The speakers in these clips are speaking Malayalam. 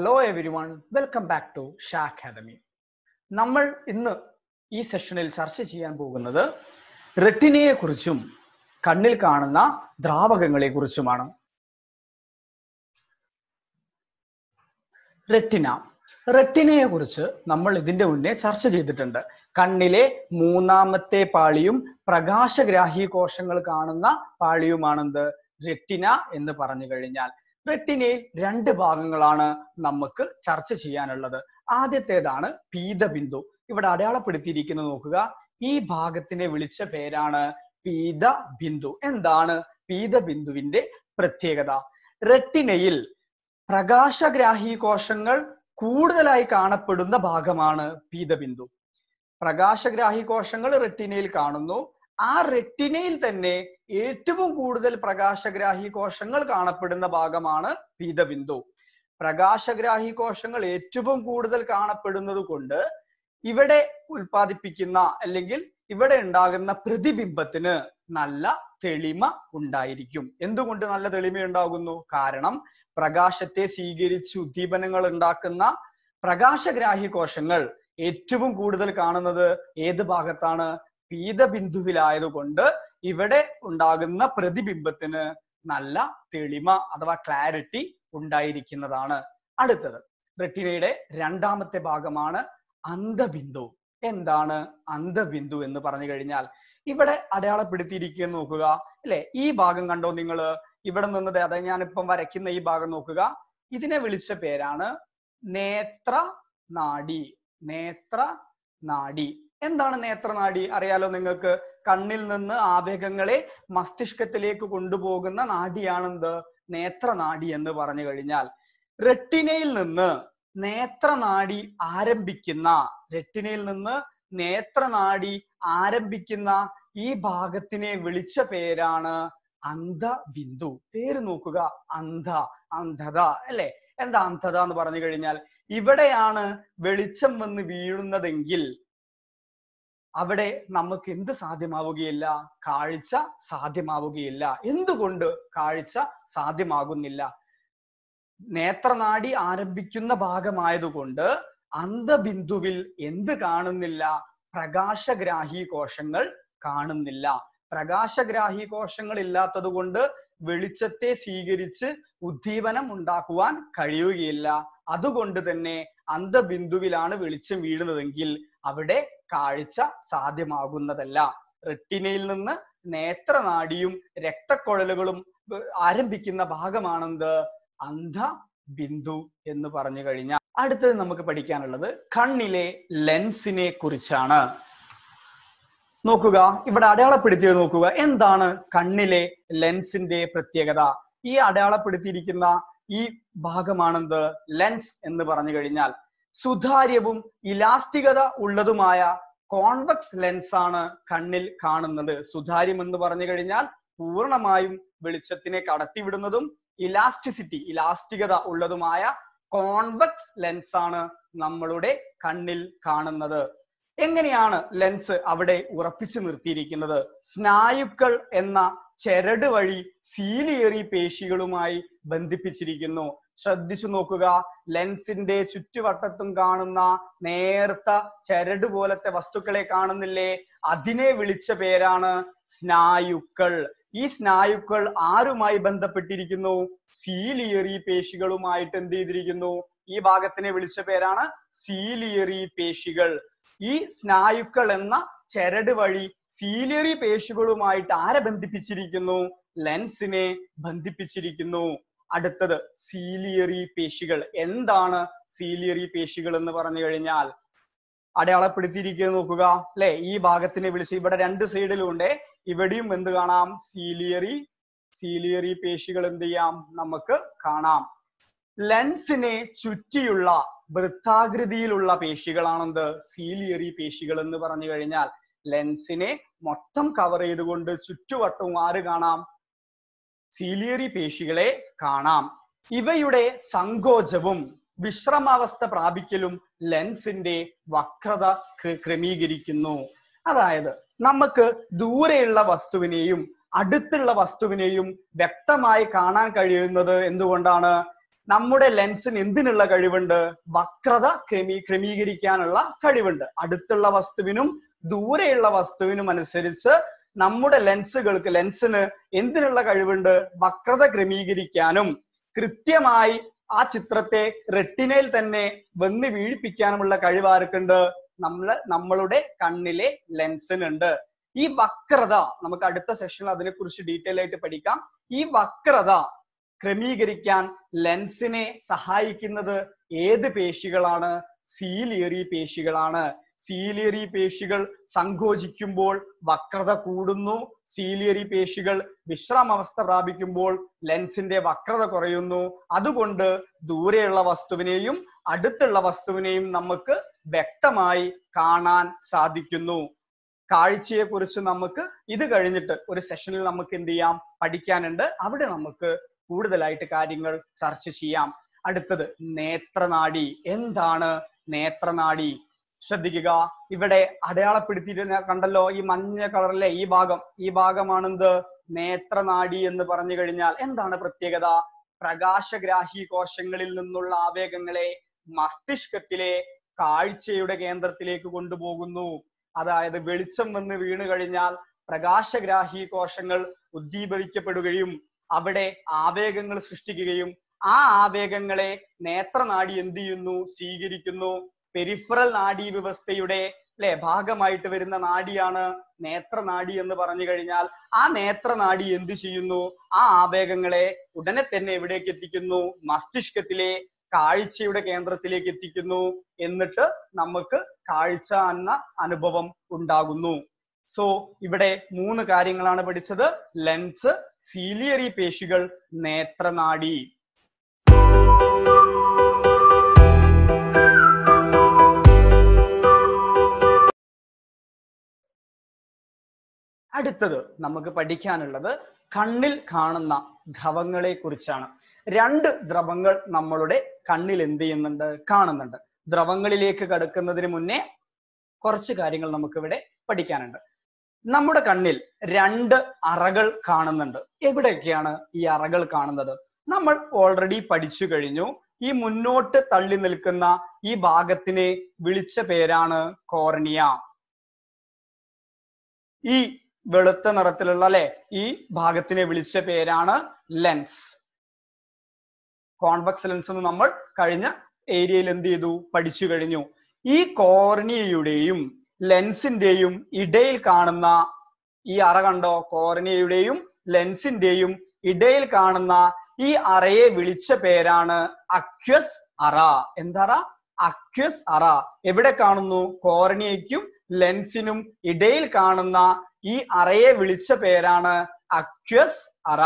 hello everyone welcome back to Shah academy നമ്മൾ ഇന്ന് ഈ സെഷനിൽ ചർച്ച ചെയ്യാൻ പോകുന്നത് റെറ്റിനയെ കുറിച്ചും കണ്ണിൽ കാണുന്ന ദ്രാവകങ്ങളെ കുറിച്ചുമാണ് റെറ്റിന റെറ്റിനയെ കുറിച്ച് നമ്മൾ ഇതിന്റെ മുന്നേ ചർച്ച ചെയ്തിട്ടുണ്ട് കണ്ണിലെ മൂന്നാമത്തെ പാളിയും പ്രകാശഗ്രാഹി കോശങ്ങൾ കാണുന്ന പാളിയുമാണെന്ത് റെറ്റിന എന്ന് പറഞ്ഞു കഴിഞ്ഞാൽ റെറ്റിനയിൽ രണ്ട് ഭാഗങ്ങളാണ് നമുക്ക് ചർച്ച ചെയ്യാനുള്ളത് ആദ്യത്തേതാണ് പീതബിന്ദു ഇവിടെ അടയാളപ്പെടുത്തിയിരിക്കുന്നത് നോക്കുക ഈ ഭാഗത്തിനെ വിളിച്ച പേരാണ് പീതബിന്ദു എന്താണ് പീതബിന്ദുവിന്റെ പ്രത്യേകത റെറ്റിനയിൽ പ്രകാശഗ്രാഹി കോശങ്ങൾ കൂടുതലായി കാണപ്പെടുന്ന ഭാഗമാണ് പീതബിന്ദു പ്രകാശഗ്രാഹി കോശങ്ങൾ റെറ്റിനയിൽ കാണുന്നു ആ റെറ്റിനയിൽ തന്നെ ഏറ്റവും കൂടുതൽ പ്രകാശഗ്രാഹി കോശങ്ങൾ കാണപ്പെടുന്ന ഭാഗമാണ് പീതബിന്ദു പ്രകാശഗ്രാഹി കോശങ്ങൾ ഏറ്റവും കൂടുതൽ കാണപ്പെടുന്നത് കൊണ്ട് ഇവിടെ ഉൽപ്പാദിപ്പിക്കുന്ന അല്ലെങ്കിൽ ഇവിടെ ഉണ്ടാകുന്ന പ്രതിബിംബത്തിന് നല്ല തെളിമ ഉണ്ടായിരിക്കും എന്തുകൊണ്ട് നല്ല തെളിമ ഉണ്ടാകുന്നു കാരണം പ്രകാശത്തെ സ്വീകരിച്ച് ഉദ്ദീപനങ്ങൾ ഉണ്ടാക്കുന്ന പ്രകാശഗ്രാഹി കോശങ്ങൾ ഏറ്റവും കൂടുതൽ കാണുന്നത് ഏത് ഭാഗത്താണ് പീതബിന്ദുവിലായതുകൊണ്ട് ഇവിടെ ഉണ്ടാകുന്ന പ്രതിബിംബത്തിന് നല്ല തെളിമ അഥവാ ക്ലാരിറ്റി ഉണ്ടായിരിക്കുന്നതാണ് അടുത്തത് റെറ്റിനയുടെ രണ്ടാമത്തെ ഭാഗമാണ് അന്ധബിന്ദു എന്താണ് അന്ധബിന്ദു എന്ന് പറഞ്ഞു കഴിഞ്ഞാൽ ഇവിടെ അടയാളപ്പെടുത്തിയിരിക്കുന്ന നോക്കുക അല്ലെ ഈ ഭാഗം കണ്ടോ നിങ്ങൾ ഇവിടെ നിന്നത് അതെ ഞാനിപ്പം വരയ്ക്കുന്ന ഈ ഭാഗം നോക്കുക ഇതിനെ വിളിച്ച പേരാണ് നേത്ര നാഡി നേത്ര നാഡി എന്താണ് നേത്രനാഡി അറിയാലോ നിങ്ങൾക്ക് കണ്ണിൽ നിന്ന് ആവേഗങ്ങളെ മസ്തിഷ്കത്തിലേക്ക് കൊണ്ടുപോകുന്ന നാഡിയാണെന്ത് നേത്രനാഡി എന്ന് പറഞ്ഞു കഴിഞ്ഞാൽ റെറ്റിനയിൽ നിന്ന് നേത്രനാഡി ആരംഭിക്കുന്ന റെറ്റിനയിൽ നിന്ന് നേത്രനാഡി ആരംഭിക്കുന്ന ഈ ഭാഗത്തിനെ വിളിച്ച പേരാണ് അന്ധബിന്ദു പേര് നോക്കുക അന്ധ അന്ധത അല്ലെ എന്താ അന്ധത എന്ന് പറഞ്ഞു കഴിഞ്ഞാൽ ഇവിടെയാണ് വെളിച്ചം വന്ന് വീഴുന്നതെങ്കിൽ അവിടെ നമുക്ക് എന്ത് സാധ്യമാവുകയില്ല കാഴ്ച സാധ്യമാവുകയില്ല എന്തുകൊണ്ട് കാഴ്ച സാധ്യമാകുന്നില്ല നേത്രനാടി ആരംഭിക്കുന്ന ഭാഗമായതുകൊണ്ട് അന്ധബിന്ദുവിൽ എന്ത് കാണുന്നില്ല പ്രകാശഗ്രാഹി കോശങ്ങൾ കാണുന്നില്ല പ്രകാശഗ്രാഹി കോശങ്ങൾ ഇല്ലാത്തത് കൊണ്ട് വെളിച്ചത്തെ സ്വീകരിച്ച് ഉദ്ദീപനം ഉണ്ടാക്കുവാൻ കഴിയുകയില്ല അതുകൊണ്ട് തന്നെ അന്ധബിന്ദുവിലാണ് വെളിച്ചം വീഴുന്നതെങ്കിൽ അവിടെ കാഴ്ച സാധ്യമാകുന്നതല്ല റെറ്റിനയിൽ നിന്ന് നേത്രനാടിയും രക്തക്കുഴലുകളും ആരംഭിക്കുന്ന ഭാഗമാണെന്ത് അന്ധ ബിന്ദു എന്ന് പറഞ്ഞു കഴിഞ്ഞാൽ അടുത്തത് നമുക്ക് പഠിക്കാനുള്ളത് കണ്ണിലെ ലെൻസിനെ കുറിച്ചാണ് നോക്കുക ഇവിടെ അടയാളപ്പെടുത്തിയത് നോക്കുക എന്താണ് കണ്ണിലെ ലെൻസിന്റെ പ്രത്യേകത ഈ അടയാളപ്പെടുത്തിയിരിക്കുന്ന ഈ ഭാഗമാണെന്ത് ലെൻസ് എന്ന് പറഞ്ഞു കഴിഞ്ഞാൽ സുതാര്യവും ഇലാസ്തികത ഉള്ളതുമായ കോൺവെക്സ് ലെൻസ് ആണ് കണ്ണിൽ കാണുന്നത് സുതാര്യം എന്ന് പറഞ്ഞു കഴിഞ്ഞാൽ പൂർണ്ണമായും വെളിച്ചത്തിനെ കടത്തിവിടുന്നതും ഇലാസ്റ്റിസിറ്റി ഇലാസ്തികത ഉള്ളതുമായ കോൺവെക്സ് ലെൻസ് ആണ് നമ്മളുടെ കണ്ണിൽ കാണുന്നത് എങ്ങനെയാണ് ലെൻസ് അവിടെ ഉറപ്പിച്ചു നിർത്തിയിരിക്കുന്നത് സ്നായുക്കൾ എന്ന ചരട് വഴി സീലിയറി പേശികളുമായി ബന്ധിപ്പിച്ചിരിക്കുന്നു ശ്രദ്ധിച്ചു നോക്കുക ലെൻസിന്റെ ചുറ്റുവട്ടത്തും കാണുന്ന നേർത്ത ചരട് പോലത്തെ വസ്തുക്കളെ കാണുന്നില്ലേ അതിനെ വിളിച്ച പേരാണ് സ്നായുക്കൾ ഈ സ്നായുക്കൾ ആരുമായി ബന്ധപ്പെട്ടിരിക്കുന്നു സീലിയറി പേശികളുമായിട്ട് എന്ത് ചെയ്തിരിക്കുന്നു ഈ ഭാഗത്തിനെ വിളിച്ച പേരാണ് സീലിയറി പേശികൾ ഈ സ്നായുക്കൾ എന്ന ചരട് വഴി സീലിയറി പേശികളുമായിട്ട് ആരെ ബന്ധിപ്പിച്ചിരിക്കുന്നു ലെൻസിനെ ബന്ധിപ്പിച്ചിരിക്കുന്നു അടുത്തത് സീലിയറി പേശികൾ എന്താണ് സീലിയറി പേശികൾ എന്ന് പറഞ്ഞു കഴിഞ്ഞാൽ അടയാളപ്പെടുത്തിയിരിക്കുന്നത് നോക്കുക അല്ലെ ഈ ഭാഗത്തിനെ വിളിച്ച് ഇവിടെ രണ്ട് സൈഡിലും ഉണ്ട് ഇവിടെയും എന്ത് കാണാം സീലിയറി സീലിയറി പേശികൾ എന്ത് ചെയ്യാം നമുക്ക് കാണാം ലെൻസിനെ ചുറ്റിയുള്ള വൃത്താകൃതിയിലുള്ള പേശികളാണെന്ത് സീലിയറി പേശികൾ എന്ന് പറഞ്ഞു കഴിഞ്ഞാൽ ലെൻസിനെ മൊത്തം കവർ ചെയ്തുകൊണ്ട് ചുറ്റുവട്ടവും ആര് കാണാം സീലിയറി പേശികളെ കാണാം ഇവയുടെ സങ്കോചവും വിശ്രമാവസ്ഥ പ്രാപിക്കലും ലെൻസിന്റെ വക്രത ക്രമീകരിക്കുന്നു അതായത് നമുക്ക് ദൂരെയുള്ള വസ്തുവിനെയും അടുത്തുള്ള വസ്തുവിനെയും വ്യക്തമായി കാണാൻ കഴിയുന്നത് എന്തുകൊണ്ടാണ് നമ്മുടെ ലെൻസിന് എന്തിനുള്ള കഴിവുണ്ട് വക്രത ക്രമീ ക്രമീകരിക്കാനുള്ള കഴിവുണ്ട് അടുത്തുള്ള വസ്തുവിനും ദൂരെയുള്ള വസ്തുവിനും അനുസരിച്ച് നമ്മുടെ ലെൻസുകൾക്ക് ലെൻസിന് എന്തിനുള്ള കഴിവുണ്ട് വക്രത ക്രമീകരിക്കാനും കൃത്യമായി ആ ചിത്രത്തെ റെട്ടിനയിൽ തന്നെ വന്ന് വീഴിപ്പിക്കാനുമുള്ള കഴിവ് ആർക്കുണ്ട് നമ്മള് നമ്മളുടെ കണ്ണിലെ ലെൻസിനുണ്ട് ഈ വക്രത നമുക്ക് അടുത്ത സെഷനിൽ അതിനെക്കുറിച്ച് ഡീറ്റെയിൽ ആയിട്ട് പഠിക്കാം ഈ വക്രത ക്രമീകരിക്കാൻ ലെൻസിനെ സഹായിക്കുന്നത് ഏത് പേശികളാണ് സീലിയറി പേശികളാണ് സീലിയറി പേശികൾ സങ്കോചിക്കുമ്പോൾ വക്രത കൂടുന്നു സീലിയറി പേശികൾ വിശ്രാമാവസ്ഥ പ്രാപിക്കുമ്പോൾ ലെൻസിന്റെ വക്രത കുറയുന്നു അതുകൊണ്ട് ദൂരെയുള്ള വസ്തുവിനെയും അടുത്തുള്ള വസ്തുവിനെയും നമുക്ക് വ്യക്തമായി കാണാൻ സാധിക്കുന്നു കാഴ്ചയെ കുറിച്ച് നമുക്ക് ഇത് കഴിഞ്ഞിട്ട് ഒരു സെഷനിൽ നമുക്ക് എന്ത് ചെയ്യാം പഠിക്കാനുണ്ട് അവിടെ നമുക്ക് കൂടുതലായിട്ട് കാര്യങ്ങൾ ചർച്ച ചെയ്യാം അടുത്തത് നേത്രനാടി എന്താണ് നേത്രനാടി ശ്രദ്ധിക്കുക ഇവിടെ അടയാളപ്പെടുത്തിയിട്ട് കണ്ടല്ലോ ഈ മഞ്ഞ കളറിലെ ഈ ഭാഗം ഈ ഭാഗമാണെന്ത് നേത്രനാടി എന്ന് പറഞ്ഞു കഴിഞ്ഞാൽ എന്താണ് പ്രത്യേകത പ്രകാശഗ്രാഹി കോശങ്ങളിൽ നിന്നുള്ള ആവേഗങ്ങളെ മസ്തിഷ്കത്തിലെ കാഴ്ചയുടെ കേന്ദ്രത്തിലേക്ക് കൊണ്ടുപോകുന്നു അതായത് വെളിച്ചം വന്ന് വീണു കഴിഞ്ഞാൽ പ്രകാശഗ്രാഹി കോശങ്ങൾ ഉദ്ദീപിക്കപ്പെടുകയും അവിടെ ആവേഗങ്ങൾ സൃഷ്ടിക്കുകയും ആ ആവേഗങ്ങളെ നേത്രനാടി എന്ത് ചെയ്യുന്നു സ്വീകരിക്കുന്നു പെരിഫറൽ നാഡീ വ്യവസ്ഥയുടെ അല്ലെ ഭാഗമായിട്ട് വരുന്ന നാഡിയാണ് നേത്രനാഡി എന്ന് പറഞ്ഞു കഴിഞ്ഞാൽ ആ നേത്രനാഡി എന്ത് ചെയ്യുന്നു ആ ആവേഗങ്ങളെ ഉടനെ തന്നെ എവിടേക്ക് എത്തിക്കുന്നു മസ്തിഷ്കത്തിലെ കാഴ്ചയുടെ കേന്ദ്രത്തിലേക്ക് എത്തിക്കുന്നു എന്നിട്ട് നമുക്ക് കാഴ്ച എന്ന അനുഭവം ഉണ്ടാകുന്നു സോ ഇവിടെ മൂന്ന് കാര്യങ്ങളാണ് പഠിച്ചത് ലെൻസ് സീലിയറി പേശികൾ നേത്രനാഡി അടുത്തത് നമുക്ക് പഠിക്കാനുള്ളത് കണ്ണിൽ കാണുന്ന ദ്രവങ്ങളെ കുറിച്ചാണ് രണ്ട് ദ്രവങ്ങൾ നമ്മളുടെ കണ്ണിൽ എന്ത് ചെയ്യുന്നുണ്ട് കാണുന്നുണ്ട് ദ്രവങ്ങളിലേക്ക് കടക്കുന്നതിന് മുന്നേ കുറച്ച് കാര്യങ്ങൾ നമുക്ക് ഇവിടെ പഠിക്കാനുണ്ട് നമ്മുടെ കണ്ണിൽ രണ്ട് അറകൾ കാണുന്നുണ്ട് എവിടെയൊക്കെയാണ് ഈ അറകൾ കാണുന്നത് നമ്മൾ ഓൾറെഡി പഠിച്ചു കഴിഞ്ഞു ഈ മുന്നോട്ട് തള്ളി നിൽക്കുന്ന ഈ ഭാഗത്തിനെ വിളിച്ച പേരാണ് കോർണിയ ഈ വെളുത്ത നിറത്തിലുള്ള അല്ലെ ഈ ഭാഗത്തിനെ വിളിച്ച പേരാണ് ലെൻസ് കോൺവെക്സ് ലെൻസ് എന്ന് നമ്മൾ കഴിഞ്ഞ ഏരിയയിൽ എന്ത് ചെയ്തു പഠിച്ചു കഴിഞ്ഞു ഈ കോർണിയയുടെയും ലെൻസിന്റെയും ഇടയിൽ കാണുന്ന ഈ അറ കണ്ടോ കോർണിയയുടെയും ലെൻസിന്റെയും ഇടയിൽ കാണുന്ന ഈ അറയെ വിളിച്ച പേരാണ് അക്വസ് അറ എന്താറ അക്വസ് അറ എവിടെ കാണുന്നു കോർണിയയ്ക്കും ലെൻസിനും ഇടയിൽ കാണുന്ന ഈ അറയെ വിളിച്ച പേരാണ് അക്വസ് അറ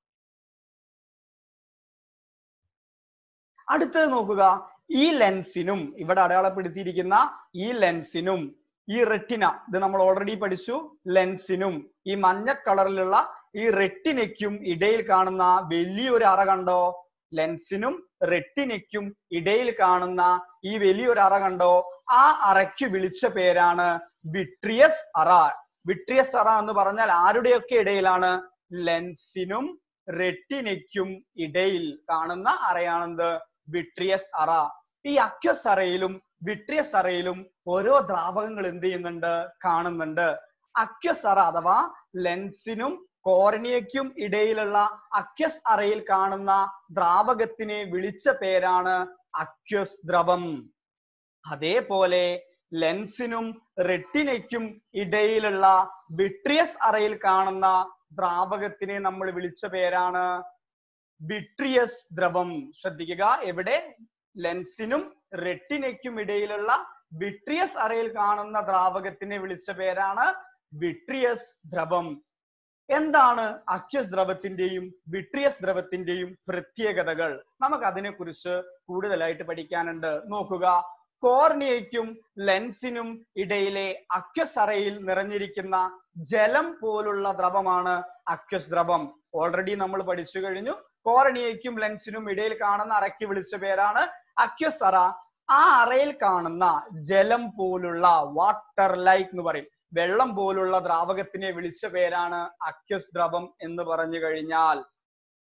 അടുത്തത് നോക്കുക ഈ ലെൻസിനും ഇവിടെ അടയാളപ്പെടുത്തിയിരിക്കുന്ന ഈ ലെൻസിനും ഈ റെറ്റിന ഇത് നമ്മൾ ഓൾറെഡി പഠിച്ചു ലെൻസിനും ഈ മഞ്ഞ കളറിലുള്ള ഈ റെറ്റിനയ്ക്കും ഇടയിൽ കാണുന്ന വലിയൊരു അറ കണ്ടോ ലെൻസിനും റെറ്റിനയ്ക്കും ഇടയിൽ കാണുന്ന ഈ വലിയൊരു അറ കണ്ടോ ആ അറയ്ക്ക് വിളിച്ച പേരാണ് വിട്രിയസ് അറ വിട്രിയസ് അറ എന്ന് പറഞ്ഞാൽ ആരുടെയൊക്കെ ഇടയിലാണ് ലെൻസിനും റെറ്റിനയ്ക്കും ഇടയിൽ കാണുന്ന അറയാണെന്ത് വിട്രിയസ് അറ ഈ അക്വസ് അറയിലും വിട്രിയസ് അറയിലും ഓരോ ദ്രാവകങ്ങൾ എന്ത് ചെയ്യുന്നുണ്ട് കാണുന്നുണ്ട് അക്വസ് അറ അഥവാ ലെൻസിനും കോർണിയയ്ക്കും ഇടയിലുള്ള അക്വസ് അറയിൽ കാണുന്ന ദ്രാവകത്തിനെ വിളിച്ച പേരാണ് അക്വസ് ദ്രവം അതേപോലെ ലെൻസിനും റെറ്റിനയ്ക്കും ഇടയിലുള്ള വിട്രിയസ് അറയിൽ കാണുന്ന ദ്രാവകത്തിനെ നമ്മൾ വിളിച്ച പേരാണ് വിട്രിയസ് ദ്രവം ശ്രദ്ധിക്കുക എവിടെ ലെൻസിനും റെറ്റിനയ്ക്കും ഇടയിലുള്ള വിട്രിയസ് അറയിൽ കാണുന്ന ദ്രാവകത്തിനെ വിളിച്ച പേരാണ് വിട്രിയസ് ദ്രവം എന്താണ് അക്യസ് ദ്രവത്തിന്റെയും വിട്രിയസ് ദ്രവത്തിന്റെയും പ്രത്യേകതകൾ നമുക്ക് അതിനെ കുറിച്ച് കൂടുതലായിട്ട് പഠിക്കാനുണ്ട് നോക്കുക കോർണിയയ്ക്കും ലെൻസിനും ഇടയിലെ അക്വസ് അറയിൽ നിറഞ്ഞിരിക്കുന്ന ജലം പോലുള്ള ദ്രവമാണ് അക്വസ് ദ്രവം ഓൾറെഡി നമ്മൾ പഠിച്ചു കഴിഞ്ഞു കോർണിയയ്ക്കും ലെൻസിനും ഇടയിൽ കാണുന്ന അറയ്ക്ക് വിളിച്ച പേരാണ് അക്വസ് അറ ആ അറയിൽ കാണുന്ന ജലം പോലുള്ള വാട്ടർ ലൈക്ക് എന്ന് പറയും വെള്ളം പോലുള്ള ദ്രാവകത്തിനെ വിളിച്ച പേരാണ് അക്വസ് ദ്രവം എന്ന് പറഞ്ഞു കഴിഞ്ഞാൽ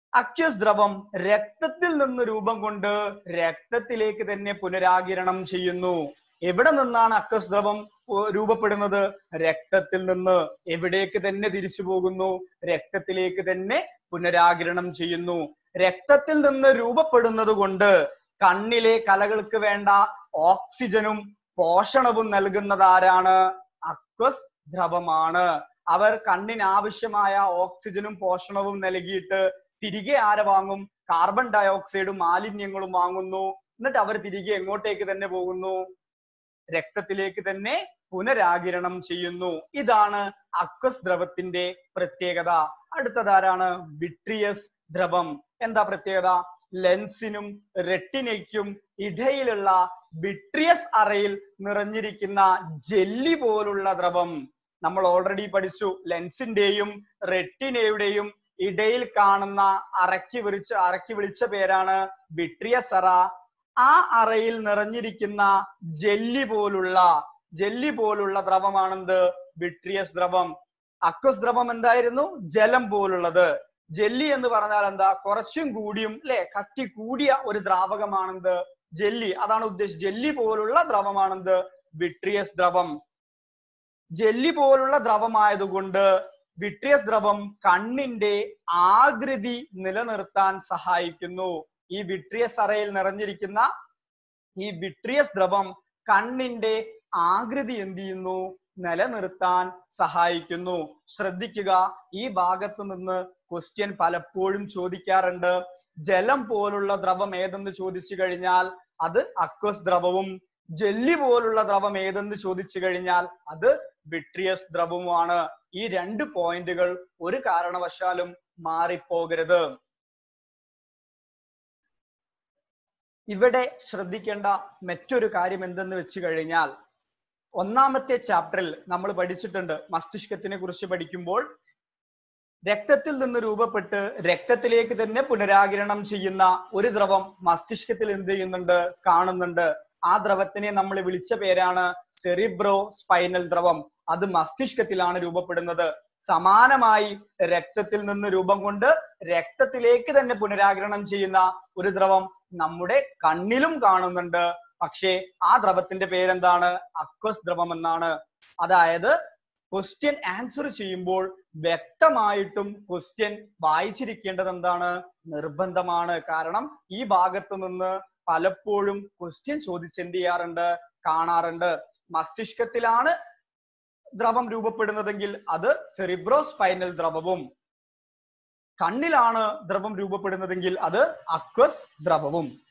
അക്യസ് ദ്രവം രക്തത്തിൽ നിന്ന് രൂപം കൊണ്ട് രക്തത്തിലേക്ക് തന്നെ പുനരാകിരണം ചെയ്യുന്നു എവിടെ നിന്നാണ് അക്വസ് ദ്രവം ഉ- രൂപപ്പെടുന്നത് രക്തത്തിൽ നിന്ന് എവിടേക്ക് തന്നെ തിരിച്ചു പോകുന്നു രക്തത്തിലേക്ക് തന്നെ പുനരാകിരണം ചെയ്യുന്നു രക്തത്തിൽ നിന്ന് രൂപപ്പെടുന്നത് കൊണ്ട് കണ്ണിലെ കലകൾക്ക് വേണ്ട ഓക്സിജനും പോഷണവും നൽകുന്നത് ആരാണ് അക്വസ് ദ്രവമാണ് അവർ കണ്ണിന് ആവശ്യമായ ഓക്സിജനും പോഷണവും നൽകിയിട്ട് തിരികെ ആരെ വാങ്ങും കാർബൺ ഡയോക്സൈഡും മാലിന്യങ്ങളും വാങ്ങുന്നു എന്നിട്ട് അവർ തിരികെ എങ്ങോട്ടേക്ക് തന്നെ പോകുന്നു രക്തത്തിലേക്ക് തന്നെ പുനരാകിരണം ചെയ്യുന്നു ഇതാണ് അക്വസ് ദ്രവത്തിന്റെ പ്രത്യേകത അടുത്തതാരാണ് വിട്രിയസ് ദ്രവം എന്താ പ്രത്യേകത ലെൻസിനും റെട്ടിനയ്ക്കും ഇടയിലുള്ള വിട്രിയസ് അറയിൽ നിറഞ്ഞിരിക്കുന്ന ജെല്ലി പോലുള്ള ദ്രവം നമ്മൾ ഓൾറെഡി പഠിച്ചു ലെൻസിന്റെയും റെട്ടിനയുടെയും ഇടയിൽ കാണുന്ന അറക്കി വിളിച്ച അറക്കി വിളിച്ച പേരാണ് വിട്രിയസ് അറ ആ അറയിൽ നിറഞ്ഞിരിക്കുന്ന ജെല്ലി പോലുള്ള ജെല്ലി പോലുള്ള ദ്രവമാണെന്ത് വിട്രിയസ് ദ്രവം അക്വസ് ദ്രവം എന്തായിരുന്നു ജലം പോലുള്ളത് ജെല്ലി എന്ന് പറഞ്ഞാൽ എന്താ കുറച്ചും കൂടിയും അല്ലെ കട്ടി കൂടിയ ഒരു ദ്രാവകമാണെന്ത് ജെല്ലി അതാണ് ഉദ്ദേശിച്ചത് ജെല്ലി പോലുള്ള ദ്രവമാണെന്ത് വിട്രിയസ് ദ്രവം ജെല്ലി പോലുള്ള ദ്രവമായതുകൊണ്ട് വിട്രിയസ് ദ്രവം കണ്ണിന്റെ ആകൃതി നിലനിർത്താൻ സഹായിക്കുന്നു ഈ വിട്രിയസ് അറയിൽ നിറഞ്ഞിരിക്കുന്ന ഈ വിട്രിയസ് ദ്രവം കണ്ണിന്റെ ആകൃതി എന്ത് ചെയ്യുന്നു നിലനിർത്താൻ സഹായിക്കുന്നു ശ്രദ്ധിക്കുക ഈ ഭാഗത്ത് നിന്ന് ക്വസ്റ്റ്യൻ പലപ്പോഴും ചോദിക്കാറുണ്ട് ജലം പോലുള്ള ദ്രവം ഏതെന്ന് ചോദിച്ചു കഴിഞ്ഞാൽ അത് അക്വസ് ദ്രവവും ജെല്ലി പോലുള്ള ദ്രവം ഏതെന്ന് ചോദിച്ചു കഴിഞ്ഞാൽ അത് വിട്രിയസ് ദ്രവവുമാണ് ഈ രണ്ട് പോയിന്റുകൾ ഒരു കാരണവശാലും മാറിപ്പോകരുത് ഇവിടെ ശ്രദ്ധിക്കേണ്ട മറ്റൊരു കാര്യം എന്തെന്ന് വെച്ച് കഴിഞ്ഞാൽ ഒന്നാമത്തെ ചാപ്റ്ററിൽ നമ്മൾ പഠിച്ചിട്ടുണ്ട് മസ്തിഷ്കത്തിനെ കുറിച്ച് പഠിക്കുമ്പോൾ രക്തത്തിൽ നിന്ന് രൂപപ്പെട്ട് രക്തത്തിലേക്ക് തന്നെ പുനരാകിരണം ചെയ്യുന്ന ഒരു ദ്രവം മസ്തിഷ്കത്തിൽ എന്ത് ചെയ്യുന്നുണ്ട് കാണുന്നുണ്ട് ആ ദ്രവത്തിനെ നമ്മൾ വിളിച്ച പേരാണ് സെറിബ്രോ സ്പൈനൽ ദ്രവം അത് മസ്തിഷ്കത്തിലാണ് രൂപപ്പെടുന്നത് സമാനമായി രക്തത്തിൽ നിന്ന് രൂപം കൊണ്ട് രക്തത്തിലേക്ക് തന്നെ പുനരാകിരണം ചെയ്യുന്ന ഒരു ദ്രവം നമ്മുടെ കണ്ണിലും കാണുന്നുണ്ട് പക്ഷേ ആ ദ്രവത്തിന്റെ പേരെന്താണ് അക്വസ് ദ്രവം എന്നാണ് അതായത് ക്വസ്റ്റ്യൻ ആൻസർ ചെയ്യുമ്പോൾ വ്യക്തമായിട്ടും ക്വസ്റ്റ്യൻ വായിച്ചിരിക്കേണ്ടത് എന്താണ് നിർബന്ധമാണ് കാരണം ഈ ഭാഗത്ത് നിന്ന് പലപ്പോഴും ക്വസ്റ്റ്യൻ ചോദിച്ച് എന്ത് ചെയ്യാറുണ്ട് കാണാറുണ്ട് മസ്തിഷ്കത്തിലാണ് ദ്രവം രൂപപ്പെടുന്നതെങ്കിൽ അത് സെറിബ്രോസ്പൈനൽ ദ്രവവും കണ്ണിലാണ് ദ്രവം രൂപപ്പെടുന്നതെങ്കിൽ അത് അക്വസ് ദ്രവവും